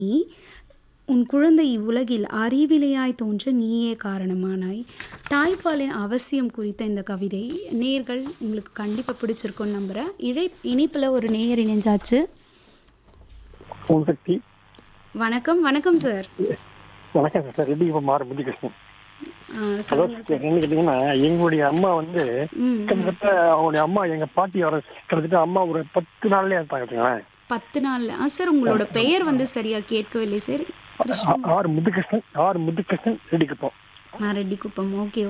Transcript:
நீ உன் குழந்தை இவ்வுலகில் அறிவிலையாய் தோன்ற நீயே காரணமானாய் தாய்ப்பாலின் அவசியம் குறித்த இந்த கவிதை நேர்கள் உங்களுக்கு கண்டிப்பாக பிடிச்சிருக்கும்னு நம்புகிறேன் இழை இணைப்பில் ஒரு நேயர் இணைஞ்சாச்சு ஓம் சக்தி வணக்கம் வணக்கம் சார் வணக்கம் சார் ரெட்டி இப்போ மாறு முத்துகிருஷ்ணன் ஆ, ஹலோ சொல்லுங்க சார் என்னன்னு கேட்டீங்கன்னா எங்களுடைய அம்மா வந்து ம் கிட்டத்தட்ட அவங்களுடைய அம்மா எங்க பாட்டி வர கிட்டத்தட்ட அம்மா ஒரு பத்து நாள்லயே இருப்பாங்க வச்சுக்கோங்களேன். பத்து நாளில் ஆ சார் உங்களோட பெயர் வந்து சரியாக கேட்கவில்லை சார் ஆ- ஆறு முத்துகிருஷ்ணன் ஆறு முத்துகிருஷ்ணன் ரெடி குப்பம் நான் ரெட்டி குப்பம் ஓகே